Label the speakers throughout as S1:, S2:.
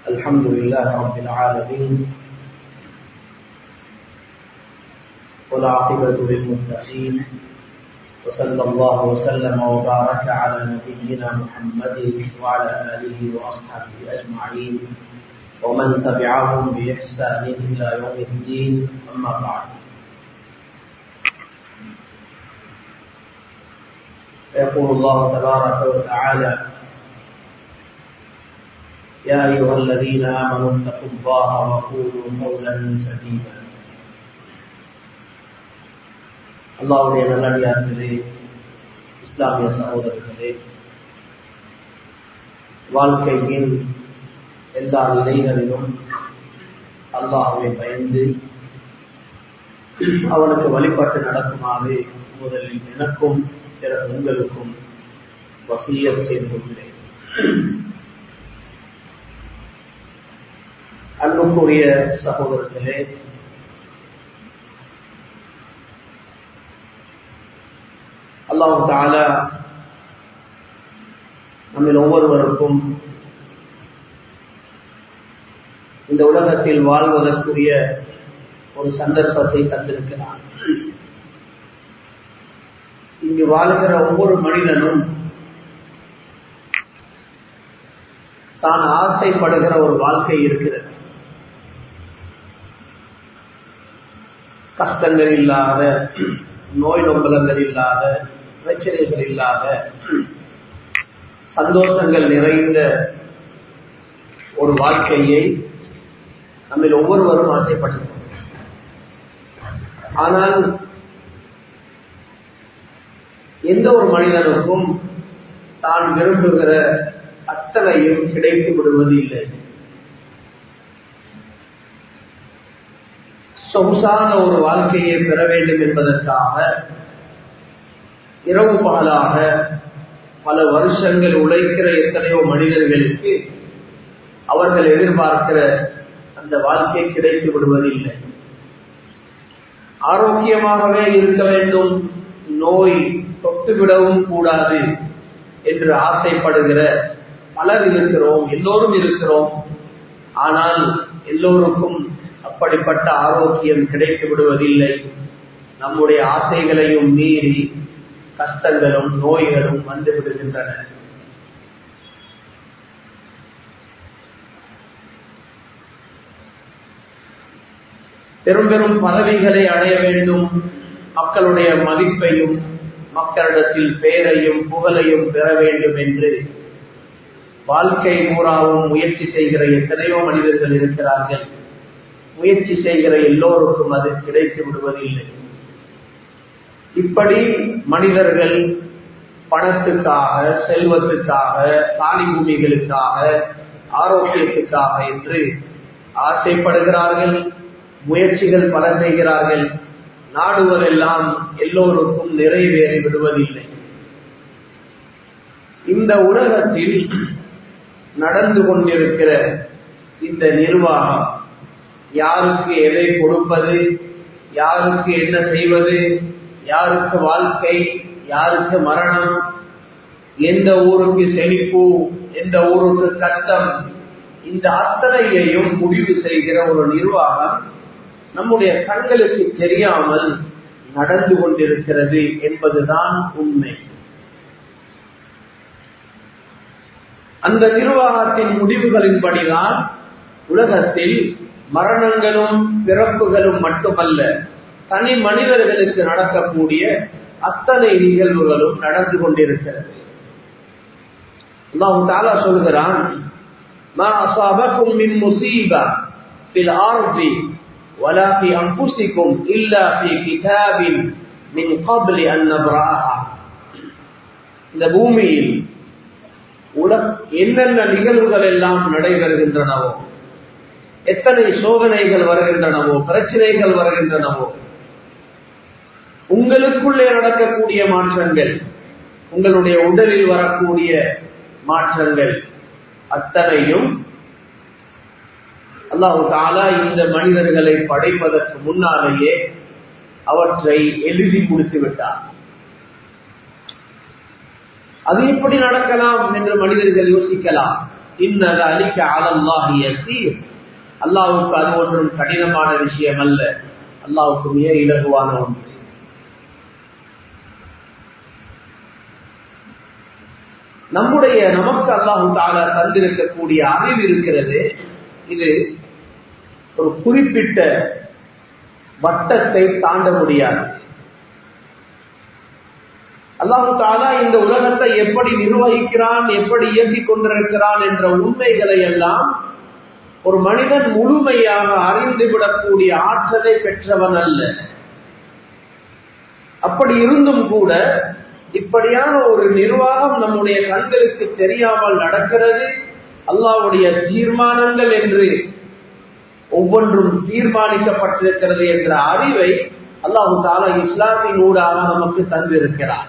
S1: الحمد لله رب العالمين والعاقبة للمتقين وصلى الله وسلم وبارك على نبينا محمد وعلى آله وأصحابه أجمعين ومن تبعهم بإحسان إلى يوم الدين أما بعد يقول الله تبارك وتعالى يا أيها الذين آمنوا اتقوا الله وقولوا قولا سديدا அல்லாவுடைய நல்லடியார்களே இஸ்லாமிய சகோதரர்களே வாழ்க்கையின் எல்லா நிலைகளிலும் அல்லாஹுவை பயந்து அவனுக்கு வழிபட்டு நடக்குமாறு முதலில் எனக்கும் பிறகு உங்களுக்கும் வசியம் செய்து கொள்கிறேன் அன்புக்குரிய சகோதரர்களே அல்லாஹு தாலா நம்மில் ஒவ்வொருவருக்கும் இந்த உலகத்தில் வாழ்வதற்குரிய ஒரு சந்தர்ப்பத்தை தந்திருக்கிறார் இங்கு வாழ்கிற ஒவ்வொரு மனிதனும் தான் ஆசைப்படுகிற ஒரு வாழ்க்கை இருக்கிறது கஷ்டங்கள் இல்லாத நோய் நொம்பலங்கள் இல்லாத பிரச்சனைகள் இல்லாத சந்தோஷங்கள் நிறைந்த ஒரு வாழ்க்கையை நம்மில் ஒவ்வொருவரும் ஆசைப்படுகிறோம் ஆனால் எந்த ஒரு மனிதனுக்கும் தான் விரும்புகிற அத்தனையும் கிடைத்து விடுவது இல்லை சொகுசான ஒரு வாழ்க்கையை பெற வேண்டும் என்பதற்காக இரவு பகலாக பல வருஷங்கள் உழைக்கிற எத்தனையோ மனிதர்களுக்கு அவர்கள் எதிர்பார்க்கிற அந்த வாழ்க்கை கிடைத்து விடுவதில்லை ஆரோக்கியமாகவே இருக்க வேண்டும் நோய் தொட்டுவிடவும் கூடாது என்று ஆசைப்படுகிற பலர் இருக்கிறோம் எல்லோரும் இருக்கிறோம் ஆனால் எல்லோருக்கும் அப்படிப்பட்ட ஆரோக்கியம் கிடைத்து விடுவதில்லை நம்முடைய ஆசைகளையும் மீறி கஷ்டங்களும் நோய்களும் வந்து விடுகின்றன பெரும் பெரும் பதவிகளை அடைய வேண்டும் மக்களுடைய மதிப்பையும் மக்களிடத்தில் பெயரையும் புகழையும் பெற வேண்டும் என்று வாழ்க்கை பூராவும் முயற்சி செய்கிற எத்தனையோ மனிதர்கள் இருக்கிறார்கள் முயற்சி செய்கிற எல்லோருக்கும் அது கிடைத்து விடுவதில்லை இப்படி மனிதர்கள் பணத்துக்காக செல்வத்துக்காக காணி பூமிகளுக்காக ஆரோக்கியத்துக்காக என்று ஆசைப்படுகிறார்கள் முயற்சிகள் பல செய்கிறார்கள் நாடுவதெல்லாம் எல்லோருக்கும் நிறைவேறி விடுவதில்லை இந்த உலகத்தில் நடந்து கொண்டிருக்கிற இந்த நிர்வாகம் யாருக்கு எதை கொடுப்பது யாருக்கு என்ன செய்வது யாருக்கு வாழ்க்கை யாருக்கு மரணம் எந்த ஊருக்கு செழிப்பு எந்த ஊருக்கு கஷ்டம் இந்த அத்தனையையும் முடிவு செய்கிற ஒரு நிர்வாகம் நம்முடைய கண்களுக்கு தெரியாமல் நடந்து கொண்டிருக்கிறது என்பதுதான் உண்மை அந்த நிர்வாகத்தின் முடிவுகளின்படிதான் உலகத்தில் மரணங்களும் பிறப்புகளும் மட்டுமல்ல தனி மனிதர்களுக்கு நடக்கக்கூடிய அத்தனை நிகழ்வுகளும் நடந்து கொண்டிருக்கிறது அல்லாஹு தாலா சொல்கிறான் ما أصابكم من مصيبة في الأرض ولا في أنفسكم إلا في كتاب من قبل أن نبرأها இந்த பூமியில் உலக என்னென்ன நிகழ்வுகள் எல்லாம் நடைபெறுகின்றனவோ எத்தனை சோதனைகள் வருகின்றனவோ பிரச்சனைகள் வருகின்றனவோ உங்களுக்குள்ளே நடக்கக்கூடிய மாற்றங்கள் உங்களுடைய உடலில் வரக்கூடிய மாற்றங்கள் அத்தனையும் அல்லாஹு தாலா இந்த மனிதர்களை படைப்பதற்கு முன்னாலேயே அவற்றை எழுதி முடித்து விட்டார் அது எப்படி நடக்கலாம் என்று மனிதர்கள் யோசிக்கலாம் இன்னது அலிக்க அலல்லாஹி யசீர் அல்லாவுக்கு அது ஒன்றும் கடினமான விஷயம் அல்ல அல்லாவுக்கு மிக இலகுவான ஒன்று நம்முடைய நமக்கு அல்லாஹு தாலா தந்திருக்கக்கூடிய அறிவு இருக்கிறது இது ஒரு குறிப்பிட்ட வட்டத்தை தாண்ட முடியாது அல்லாஹு தாலா இந்த உலகத்தை எப்படி நிர்வகிக்கிறான் எப்படி இயக்கிக் கொண்டிருக்கிறான் என்ற உண்மைகளை எல்லாம் ஒரு மனிதன் முழுமையாக அறிந்துவிடக்கூடிய ஆற்றலை பெற்றவன் அல்ல அப்படி இருந்தும் கூட இப்படியான ஒரு நிர்வாகம் நம்முடைய கண்களுக்கு தெரியாமல் நடக்கிறது அல்லாவுடைய தீர்மானங்கள் என்று ஒவ்வொன்றும் தீர்மானிக்கப்பட்டிருக்கிறது என்ற அறிவை அல்லாஹு தாலா இஸ்லாத்தின் ஊடாக நமக்கு தந்திருக்கிறார்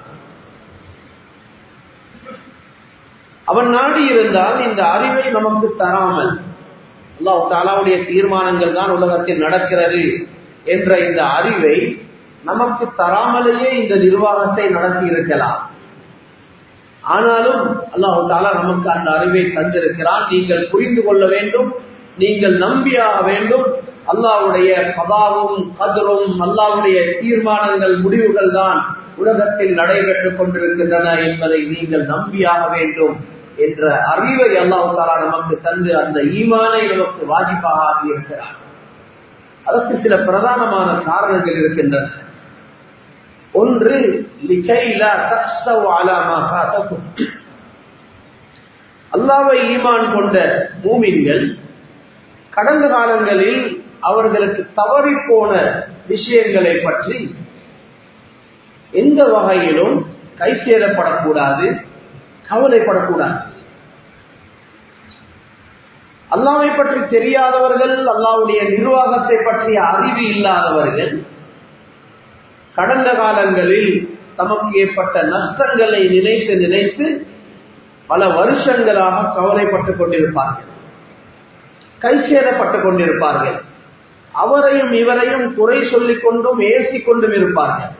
S1: அவன் நாடி இருந்தால் இந்த அறிவை நமக்கு தராமல் அல்லாஹு தாலாவுடைய தீர்மானங்கள் தான் உலகத்தில் நடக்கிறது என்ற இந்த அறிவை நமக்கு தராமலேயே இந்த நிர்வாகத்தை நடத்தி இருக்கலாம் ஆனாலும் அல்லாஹு தாலா நமக்கு அந்த அறிவை தந்திருக்கிறான் நீங்கள் புரிந்து கொள்ள வேண்டும் நீங்கள் நம்பியாக வேண்டும் அல்லாவுடைய கதாவும் கதரும் அல்லாவுடைய தீர்மானங்கள் முடிவுகள் தான் உலகத்தில் நடைபெற்றுக் கொண்டிருக்கின்றன என்பதை நீங்கள் நம்பியாக வேண்டும் என்ற அறிவை அல்லாஹு தாலா நமக்கு தந்து அந்த ஈமானை நமக்கு வாஜிப்பாக ஆகியிருக்கிறார் அதற்கு சில பிரதானமான காரணங்கள் இருக்கின்றன ஒன்று அல்லாவை ஈமான் கொண்ட மூமின்கள் கடந்த காலங்களில் அவர்களுக்கு தவறி போன விஷயங்களை பற்றி எந்த வகையிலும் கை சேரப்படக்கூடாது கவலைப்படக்கூடாது அல்லாவை பற்றி தெரியாதவர்கள் அல்லாவுடைய நிர்வாகத்தை பற்றிய அறிவு இல்லாதவர்கள் கடந்த காலங்களில் தமக்கு ஏற்பட்ட நஷ்டங்களை நினைத்து நினைத்து பல வருஷங்களாக கவலைப்பட்டுக் கொண்டிருப்பார்கள் கை சேதப்பட்டுக் கொண்டிருப்பார்கள் அவரையும் இவரையும் குறை சொல்லிக் கொண்டும் ஏசிக் கொண்டும் இருப்பார்கள்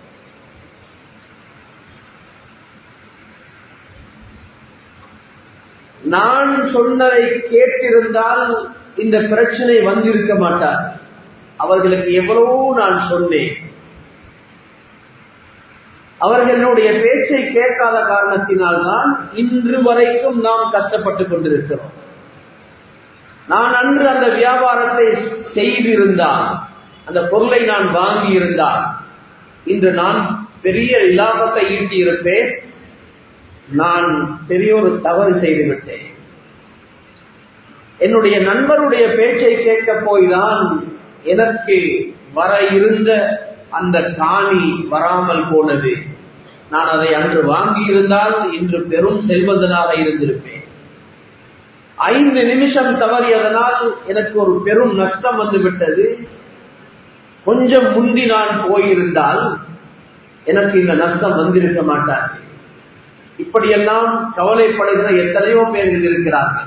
S1: நான் சொன்னதை கேட்டிருந்தால் இந்த பிரச்சனை வந்திருக்க மாட்டார் அவர்களுக்கு எவ்வளவோ நான் சொன்னேன் அவர்களுடைய பேச்சை கேட்காத காரணத்தினால்தான் இன்று வரைக்கும் நாம் கஷ்டப்பட்டுக் கொண்டிருக்கிறோம் நான் அன்று அந்த வியாபாரத்தை செய்திருந்தால் அந்த பொருளை நான் வாங்கி இருந்தால் இன்று நான் பெரிய இலாபத்தை ஈட்டி இருப்பேன் நான் பெரிய ஒரு தவறு செய்துவிட்டேன் என்னுடைய நண்பருடைய பேச்சை கேட்க போய்தான் எனக்கு வர இருந்த அந்த காணி வராமல் போனது நான் அதை அன்று வாங்கி இருந்தால் இன்று பெரும் செல்வந்தனாக இருந்திருப்பேன் ஐந்து நிமிஷம் தவறியதனால் எனக்கு ஒரு பெரும் நஷ்டம் வந்து விட்டது கொஞ்சம் முந்தி நான் போயிருந்தால் எனக்கு இந்த நஷ்டம் வந்திருக்க மாட்டார்கள் இப்படியெல்லாம் கவலைப்படுகிற எத்தனையோ பேர்கள் இருக்கிறார்கள்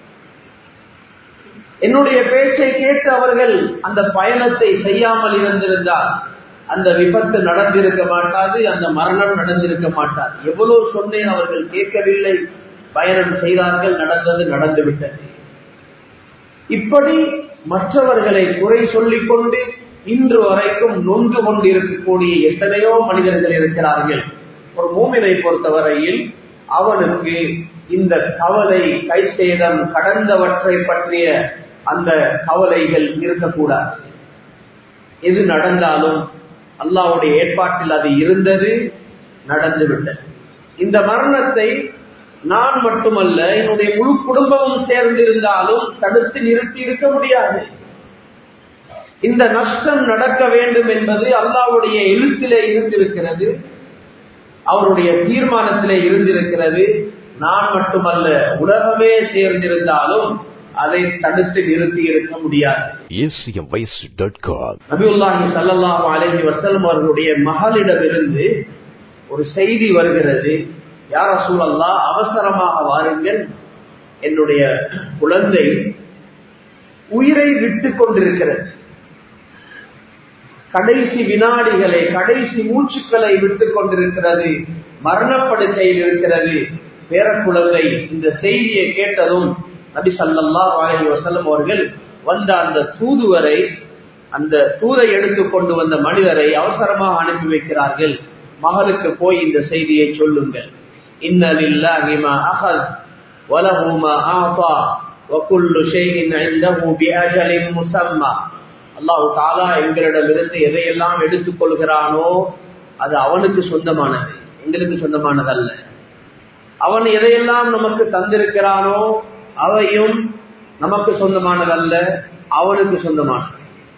S1: என்னுடைய பேச்சை கேட்டு அவர்கள் அந்த பயணத்தை செய்யாமல் இருந்திருந்தால் அந்த விபத்து நடந்திருக்க மாட்டாது அந்த மரணம் நடந்திருக்க மாட்டாது எவ்வளவு சொன்னேன் அவர்கள் கேட்கவில்லை பயணம் செய்தார்கள் நடந்தது நடந்துவிட்டது இப்படி மற்றவர்களை குறை சொல்லிக் கொண்டு இன்று வரைக்கும் நொந்து கொண்டிருக்கக்கூடிய எத்தனையோ மனிதர்கள் இருக்கிறார்கள் ஒரு மூமினை பொறுத்தவரையில் அவனுக்கு இந்த கவலை கை சேதம் கடந்தவற்றை பற்றிய அந்த கவலைகள் இருக்கக்கூடாது எது நடந்தாலும் அல்லாவுடைய ஏற்பாட்டில் அது இருந்தது நடந்துவிட்டது இந்த மரணத்தை நான் மட்டுமல்ல என்னுடைய முழு குடும்பமும் சேர்ந்திருந்தாலும் தடுத்து நிறுத்தி இருக்க முடியாது இந்த நஷ்டம் நடக்க வேண்டும் என்பது அல்லாவுடைய எழுத்திலே இருந்திருக்கிறது அவருடைய தீர்மானத்திலே இருந்திருக்கிறது நான் மட்டுமல்ல உலகமே சேர்ந்திருந்தாலும் அதை தடுத்து நிறுத்தி இருக்க முடியாது நபியுல்லாஹி சல்லாஹு அலஹி வசலம் அவர்களுடைய மகளிடமிருந்து ஒரு செய்தி வருகிறது யார சூழல்லா அவசரமாக வாருங்கள் என்னுடைய குழந்தை உயிரை விட்டு கொண்டிருக்கிறது கடைசி வினாடிகளை கடைசி மூச்சுக்களை விட்டுக் கொண்டிருக்கிறது மரணப்படுக்கையில் இருக்கிறது பேரக்குழந்தை இந்த செய்தியை கேட்டதும் நபி சல்லா அலஹி வசல்லம் அவர்கள் வந்த அந்த தூதுவரை அந்த தூதை எடுத்து கொண்டு வந்த மனிதரை அவசரமாக அனுப்பி வைக்கிறார்கள் மகளுக்கு போய் இந்த செய்தியை சொல்லுங்கள் இன்னலில்லாஹிமா அகல் வலஹுமா ஆஃபா وكل شيء عنده بأجل مسمى அல்லாஹு தாலா எங்களிடமிருந்து எதையெல்லாம் எடுத்துக் கொள்கிறானோ அது அவனுக்கு சொந்தமானது எங்களுக்கு சொந்தமானதல்ல அவன் எதையெல்லாம் நமக்கு தந்திருக்கிறானோ அவையும் நமக்கு சொந்தமானதல்ல அவனுக்கு சொந்தமானது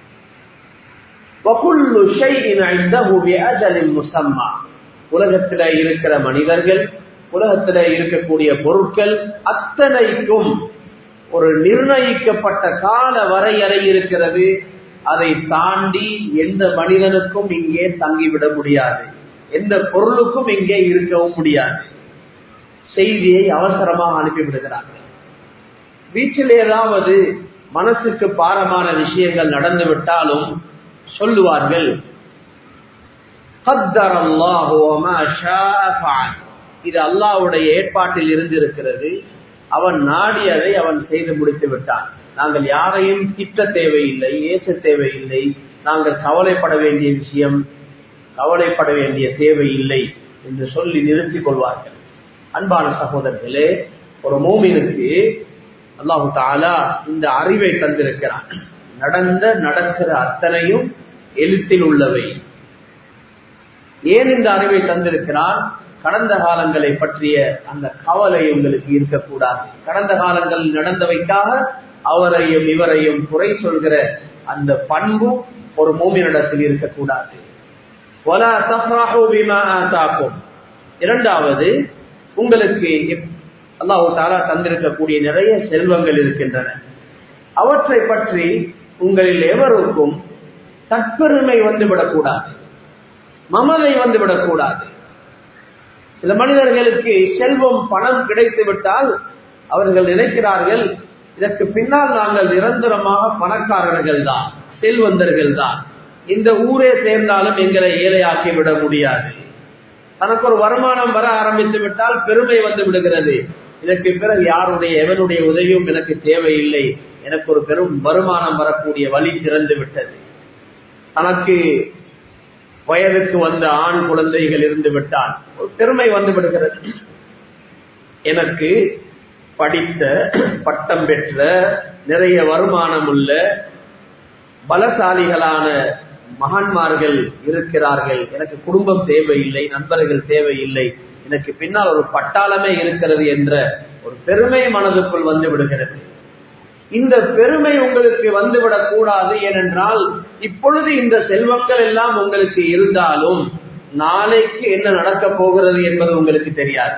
S1: உலகத்தில இருக்கிற மனிதர்கள் உலகத்தில இருக்கக்கூடிய பொருட்கள் அத்தனைக்கும் ஒரு நிர்ணயிக்கப்பட்ட கால வரையறை இருக்கிறது அதை தாண்டி எந்த மனிதனுக்கும் இங்கே தங்கிவிட முடியாது எந்த பொருளுக்கும் இங்கே இருக்கவும் முடியாது செய்தியை அவசரமாக அனுப்பிவிடுகிறார்கள் வீட்டில் ஏதாவது மனசுக்கு பாரமான விஷயங்கள் நடந்து விட்டாலும் சொல்லுவார்கள் இது அல்லாவுடைய ஏற்பாட்டில் இருந்து இருக்கிறது அவன் நாடியதை அவன் செய்து முடித்து விட்டான் நாங்கள் யாரையும் திட்ட தேவையில்லை ஏச தேவையில்லை நாங்கள் கவலைப்பட வேண்டிய விஷயம் கவலைப்பட வேண்டிய தேவையில்லை என்று சொல்லி நிறுத்திக் கொள்வார்கள் அன்பான சகோதரர்களே ஒரு மோமினுக்கு அல்லாஹு தாலா இந்த அறிவை தந்திருக்கிறான் நடந்த நடக்கிற அத்தனையும் எழுத்தில் உள்ளவை ஏன் இந்த அறிவை தந்திருக்கிறான் கடந்த காலங்களை பற்றிய அந்த கவலை உங்களுக்கு இருக்கக்கூடாது கடந்த காலங்களில் நடந்தவைக்காக அவரையும் இவரையும் குறை சொல்கிற அந்த பண்பு ஒரு மூமினிடத்தில் இருக்கக்கூடாது இரண்டாவது உங்களுக்கு அல்லாஹு தாலா தந்திருக்கக்கூடிய நிறைய செல்வங்கள் இருக்கின்றன அவற்றை பற்றி உங்களில் எவருக்கும் தற்பெருமை வந்துவிடக்கூடாது மமதை வந்துவிடக்கூடாது சில மனிதர்களுக்கு செல்வம் பணம் கிடைத்து விட்டால் அவர்கள் நினைக்கிறார்கள் இதற்கு பின்னால் நாங்கள் நிரந்தரமாக பணக்காரர்கள் தான் செல்வந்தர்கள் தான் இந்த ஊரே சேர்ந்தாலும் எங்களை ஏழையாக்கி விட முடியாது தனக்கு ஒரு வருமானம் வர ஆரம்பித்து விட்டால் பெருமை வந்து விடுகிறது இதற்கு பிறகு யாருடைய எவனுடைய உதவியும் எனக்கு தேவையில்லை எனக்கு ஒரு பெரும் வருமானம் வரக்கூடிய வழி திறந்து விட்டது தனக்கு வயதுக்கு வந்த ஆண் குழந்தைகள் இருந்து விட்டால் ஒரு பெருமை வந்து விடுகிறது எனக்கு படித்த பட்டம் பெற்ற நிறைய வருமானம் உள்ள பலசாலிகளான மகான்மார்கள் இருக்கிறார்கள் எனக்கு குடும்பம் தேவையில்லை நண்பர்கள் தேவையில்லை எனக்கு பின்னால் ஒரு பட்டாளமே இருக்கிறது என்ற ஒரு பெருமை மனதுக்குள் வந்து விடுகிறது இந்த பெருமை உங்களுக்கு வந்துவிடக் கூடாது ஏனென்றால் இப்பொழுது இந்த செல்வங்கள் எல்லாம் உங்களுக்கு இருந்தாலும் நாளைக்கு என்ன நடக்கப் போகிறது என்பது உங்களுக்கு தெரியாது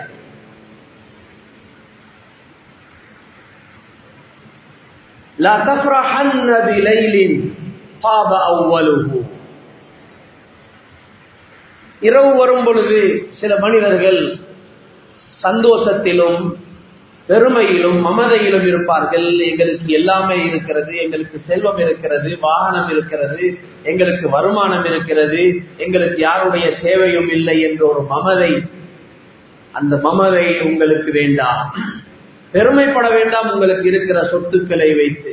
S1: لا تفرحن بليل طاب أوله இரவு வரும் பொழுது சில மனிதர்கள் சந்தோஷத்திலும் பெருமையிலும் மமதையிலும் இருப்பார்கள் எங்களுக்கு எல்லாமே இருக்கிறது எங்களுக்கு செல்வம் இருக்கிறது வாகனம் இருக்கிறது எங்களுக்கு வருமானம் இருக்கிறது எங்களுக்கு யாருடைய சேவையும் இல்லை என்ற ஒரு மமதை அந்த மமதை உங்களுக்கு வேண்டாம் பெருமைப்பட வேண்டாம் உங்களுக்கு இருக்கிற சொத்துக்களை வைத்து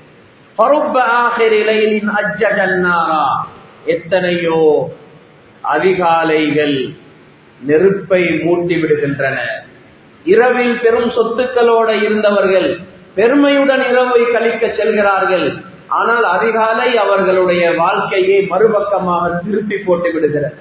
S1: எத்தனையோ அதிகாலைகள் நெருப்பை மூட்டி விடுகின்றன இரவில் பெரும் சொத்துக்களோட இருந்தவர்கள் பெருமையுடன் இரவை கழிக்க செல்கிறார்கள் ஆனால் அதிகாலை அவர்களுடைய வாழ்க்கையை மறுபக்கமாக திருப்பி போட்டு விடுகிறது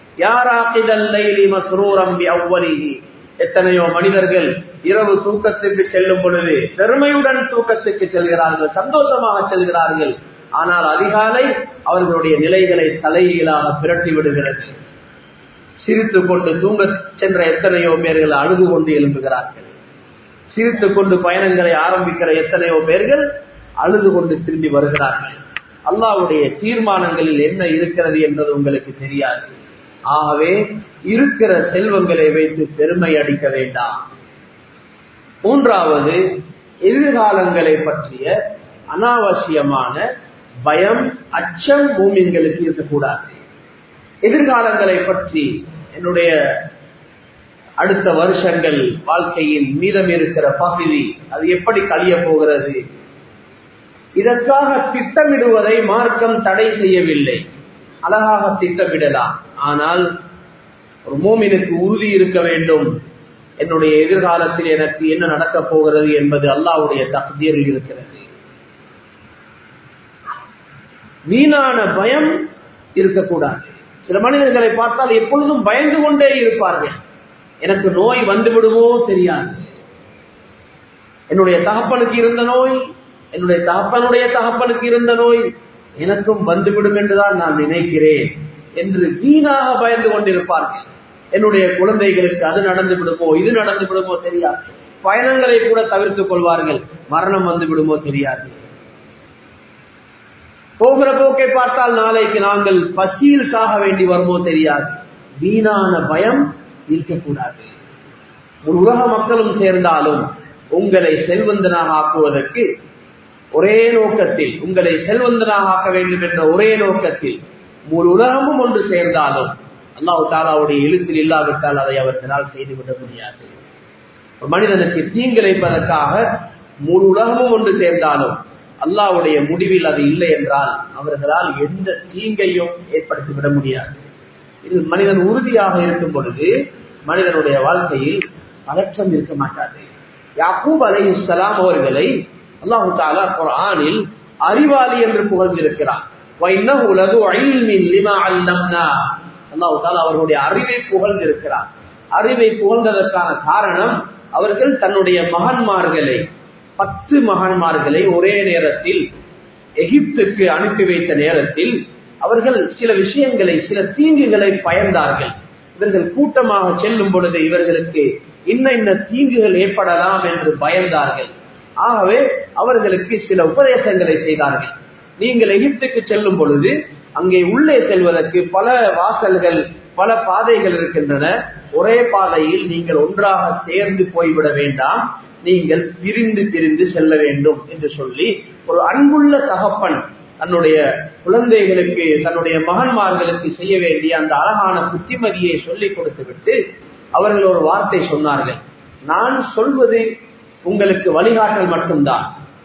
S1: எத்தனையோ மனிதர்கள் இரவு தூக்கத்துக்கு செல்லும் பொழுது பெருமையுடன் தூக்கத்துக்கு செல்கிறார்கள் சந்தோஷமாக செல்கிறார்கள் ஆனால் அதிகாலை அவர்களுடைய நிலைகளை தலையீழாக பிரட்டி விடுகிறது சிரித்து கொண்டு தூங்க சென்ற எத்தனையோ பேர்கள் அழுது கொண்டு எழும்புகிறார்கள் சிரித்து கொண்டு பயணங்களை ஆரம்பிக்கிற எத்தனையோ பேர்கள் அழுது கொண்டு திரும்பி வருகிறார்கள் அல்லாவுடைய தீர்மானங்களில் என்ன இருக்கிறது என்பது உங்களுக்கு தெரியாது ஆகவே இருக்கிற செல்வங்களை வைத்து பெருமை அடிக்க வேண்டாம் மூன்றாவது எதிர்காலங்களை பற்றிய அனாவசியமான பயம் அச்சம் பூமிங்களுக்கு இருக்கக்கூடாது எதிர்காலங்களை பற்றி என்னுடைய அடுத்த வருஷங்கள் வாழ்க்கையில் மீதம் இருக்கிற பகுதி அது எப்படி கழிய போகிறது இதற்காக திட்டமிடுவதை மார்க்கம் தடை செய்யவில்லை அழகாக திட்டமிடலாம் ஆனால் ஒரு மோமினுக்கு உறுதி இருக்க வேண்டும் என்னுடைய எதிர்காலத்தில் எனக்கு என்ன நடக்கப் போகிறது என்பது அல்லாவுடைய தகுதியில் இருக்கிறது வீணான பயம் இருக்கக்கூடாது சில மனிதர்களை பார்த்தால் எப்பொழுதும் பயந்து கொண்டே இருப்பார்கள் எனக்கு நோய் வந்து விடுமோ தெரியாது என்னுடைய தகப்பனுக்கு இருந்த நோய் என்னுடைய தகப்பனுடைய தகப்பனுக்கு இருந்த நோய் எனக்கும் வந்துவிடும் என்றுதான் நான் நினைக்கிறேன் என்று வீணாக பயந்து கொண்டிருப்பார்கள் என்னுடைய குழந்தைகளுக்கு அது நடந்து விடுமோ இது நடந்து விடுமோ தெரியாது பயணங்களை கூட தவிர்த்துக் கொள்வார்கள் மரணம் வந்து விடுமோ தெரியாது போகிற போக்கை பார்த்தால் நாளைக்கு நாங்கள் பசியில் சாக வேண்டி வருமோ தெரியாது வீணான பயம் இருக்கக்கூடாது ஒரு உலக மக்களும் சேர்ந்தாலும் உங்களை செல்வந்தனாக ஆக்குவதற்கு ஒரே நோக்கத்தில் உங்களை செல்வந்தனாக ஆக்க வேண்டும் என்ற ஒரே நோக்கத்தில் ஒரு உலகமும் ஒன்று சேர்ந்தாலும் அல்லாஹு தாலாவுடைய எழுத்தில் இல்லாவிட்டால் அதை அவர்களால் செய்துவிட முடியாது ஒரு மனிதனுக்கு தீங்கிழைப்பதற்காக முழு உலகமும் ஒன்று சேர்ந்தாலும் அல்லாவுடைய முடிவில் அது இல்லை என்றால் அவர்களால் எந்த தீங்கையும் ஏற்படுத்திவிட முடியாது இது மனிதன் உறுதியாக இருக்கும் பொழுது மனிதனுடைய வாழ்க்கையில் பதற்றம் இருக்க மாட்டாது யாக்கூப் அலை இஸ்லாம் அவர்களை அல்லாஹு தாலா குரானில் அறிவாளி என்று புகழ்ந்திருக்கிறார் அல்லாஹு தாலா அவர்களுடைய அறிவை புகழ்ந்திருக்கிறார் அறிவை புகழ்ந்ததற்கான காரணம் அவர்கள் தன்னுடைய மகன்மார்களை பத்து மகன்மார்களை ஒரே நேரத்தில் எகிப்துக்கு அனுப்பி வைத்த நேரத்தில் அவர்கள் சில விஷயங்களை சில தீங்குகளை பயந்தார்கள் இவர்கள் கூட்டமாக செல்லும் பொழுது இவர்களுக்கு இன்ன இன்ன தீங்குகள் ஏற்படலாம் என்று பயந்தார்கள் ஆகவே அவர்களுக்கு சில உபதேசங்களை செய்தார்கள் நீங்கள் எகிப்துக்கு செல்லும் பொழுது அங்கே உள்ளே செல்வதற்கு பல வாசல்கள் பல பாதைகள் இருக்கின்றன ஒரே பாதையில் நீங்கள் ஒன்றாக சேர்ந்து போய்விட வேண்டாம் நீங்கள் பிரிந்து பிரிந்து செல்ல வேண்டும் என்று சொல்லி ஒரு அன்புள்ள தகப்பன் தன்னுடைய குழந்தைகளுக்கு தன்னுடைய மகன்மார்களுக்கு செய்ய வேண்டிய அந்த அழகான புத்திமதியை சொல்லிக் கொடுத்து விட்டு அவர்கள் ஒரு வார்த்தை சொன்னார்கள் நான் சொல்வது உங்களுக்கு வழிகாட்டல் மட்டும்தான்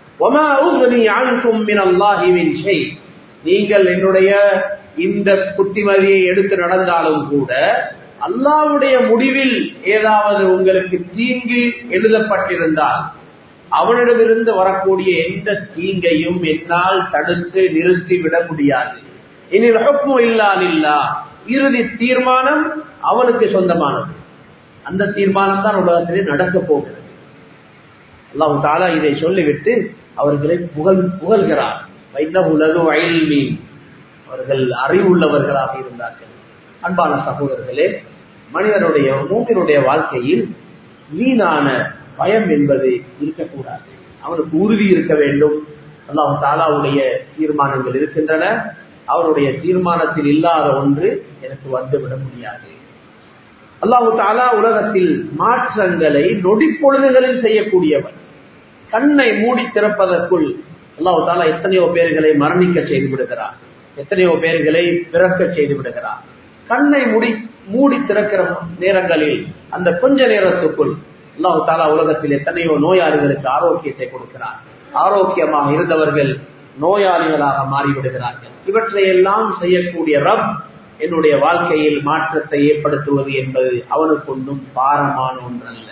S1: நீங்கள் என்னுடைய இந்த புத்திமதியை எடுத்து நடந்தாலும் கூட அல்லாவுடைய முடிவில் ஏதாவது உங்களுக்கு தீங்கு எழுதப்பட்டிருந்தால் அவனிடமிருந்து வரக்கூடிய எந்த தீங்கையும் என்னால் தடுத்து நிறுத்திவிட முடியாது இனி ரகப்பும் இல்லால் இல்லா இறுதி தீர்மானம் அவனுக்கு சொந்தமானது அந்த தீர்மானம் தான் உலகத்திலே நடக்க போகிறது அல்லாஹு தாலா இதை சொல்லிவிட்டு அவர்களை புகழ் புகழ்கிறார் வைத்தகுலகு வயல்மீ அவர்கள் அறிவுள்ளவர்களாக இருந்தார்கள் அன்பான சகோதரர்களே மனிதனுடைய மூமினுடைய வாழ்க்கையில் வீணான பயம் என்பது இருக்கக்கூடாது அவனுக்கு உறுதி இருக்க வேண்டும் அல்லாஹு தாலாவுடைய தீர்மானங்கள் இருக்கின்றன அவருடைய தீர்மானத்தில் இல்லாத ஒன்று எனக்கு வந்துவிட முடியாது அல்லாஹு தாலா உலகத்தில் மாற்றங்களை நொடிப்பொழுதுகளில் செய்யக்கூடியவன் கண்ணை மூடி திறப்பதற்குள் அல்லாஹு தாலா எத்தனையோ பேர்களை மரணிக்க செய்து விடுகிறார் எத்தனையோ பேர்களை பிறக்க செய்து விடுகிறார் கண்ணை மூடி மூடி திறக்கிற நேரங்களில் அந்த கொஞ்ச நேரத்துக்குள் அல்லாஹு தாலா உலகத்தில் எத்தனையோ நோயாளிகளுக்கு ஆரோக்கியத்தை கொடுக்கிறார் ஆரோக்கியமாக இருந்தவர்கள் நோயாளிகளாக மாறிவிடுகிறார்கள் இவற்றையெல்லாம் செய்யக்கூடிய ரப் என்னுடைய வாழ்க்கையில் மாற்றத்தை ஏற்படுத்துவது என்பது அவனுக்கு ஒன்றும் பாரமான ஒன்றல்ல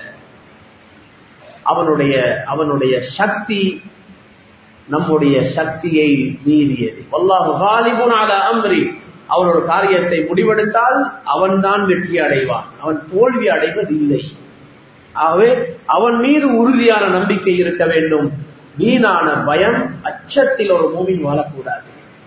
S1: அவனுடைய அவனுடைய சக்தி நம்முடைய சக்தியை மீறியது வல்லாஹு காலிபுன் அல அம்ரி அவனோட காரியத்தை முடிவெடுத்தால் அவன் தான் வெற்றி அடைவான் அவன் தோல்வி அடைவதில்லை ஆகவே அவன் மீது உறுதியான நம்பிக்கை இருக்க வேண்டும் வீணான பயம் அச்சத்தில் ஒரு மூமின் வாழக்கூடாது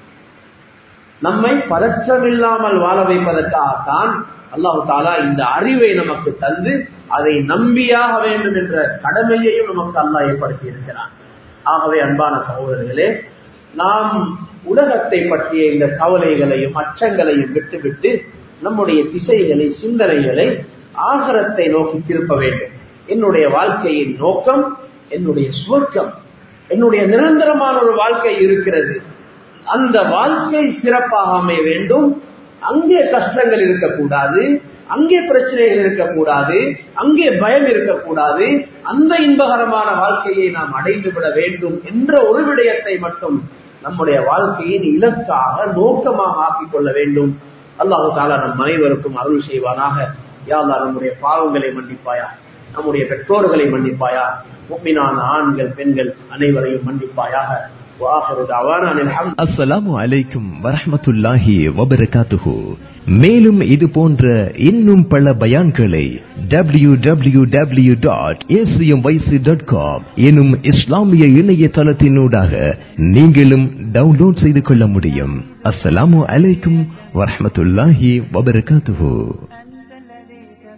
S1: நம்மை பதற்றமில்லாமல் வாழ வைப்பதற்காகத்தான் அல்லாஹு தாலா இந்த அறிவை நமக்கு தந்து அதை நம்பியாக வேண்டும் என்ற கடமையையும் நமக்கு அல்லாஹ் ஏற்படுத்தி இருக்கிறான் ஆகவே அன்பான சகோதரர்களே நாம் உலகத்தை பற்றிய இந்த கவலைகளையும் அச்சங்களையும் விட்டுவிட்டு நம்முடைய திசைகளை சிந்தனைகளை ஆகரத்தை நோக்கி திருப்ப வேண்டும் என்னுடைய வாழ்க்கையின் நோக்கம் என்னுடைய சுவர்க்கம் என்னுடைய நிரந்தரமான ஒரு வாழ்க்கை இருக்கிறது அந்த வாழ்க்கை சிறப்பாக அமைய வேண்டும் அங்கே கஷ்டங்கள் இருக்கக்கூடாது அங்கே பிரச்சனைகள் இருக்கக்கூடாது அங்கே பயம் இருக்கக்கூடாது அந்த இன்பகரமான வாழ்க்கையை நாம் அடைந்து விட வேண்டும் என்ற ஒரு விடயத்தை மட்டும் நம்முடைய வாழ்க்கையின் இலக்காக நோக்கமாக ஆக்கிக் கொள்ள வேண்டும் அல்லாஹு தாலா நம் அனைவருக்கும் அருள் செய்வானாக யாழ்லா நம்முடைய பாவங்களை மன்னிப்பாயா நம்முடைய பெற்றோர்களை மன்னிப்பாயா முக்மினான ஆண்கள் பெண்கள் அனைவரையும் மன்னிப்பாயாக
S2: அஸ்ஸலாமு அலைக்கும் வரஹமத்துல்லாஹி வபரகாத்துஹு மேலும் இது போன்ற இன்னும் பல பயான்களை W W W dot ACM YC dot com எனும் இஸ்லாமிய இணையதளத்தினூடாக நீங்களும் டவுன்லோட் செய்து கொள்ள முடியும் அஸ்ஸலாமு அலைக்கும் வரஹமத்துல்லாஹி வபரகாத்துஹு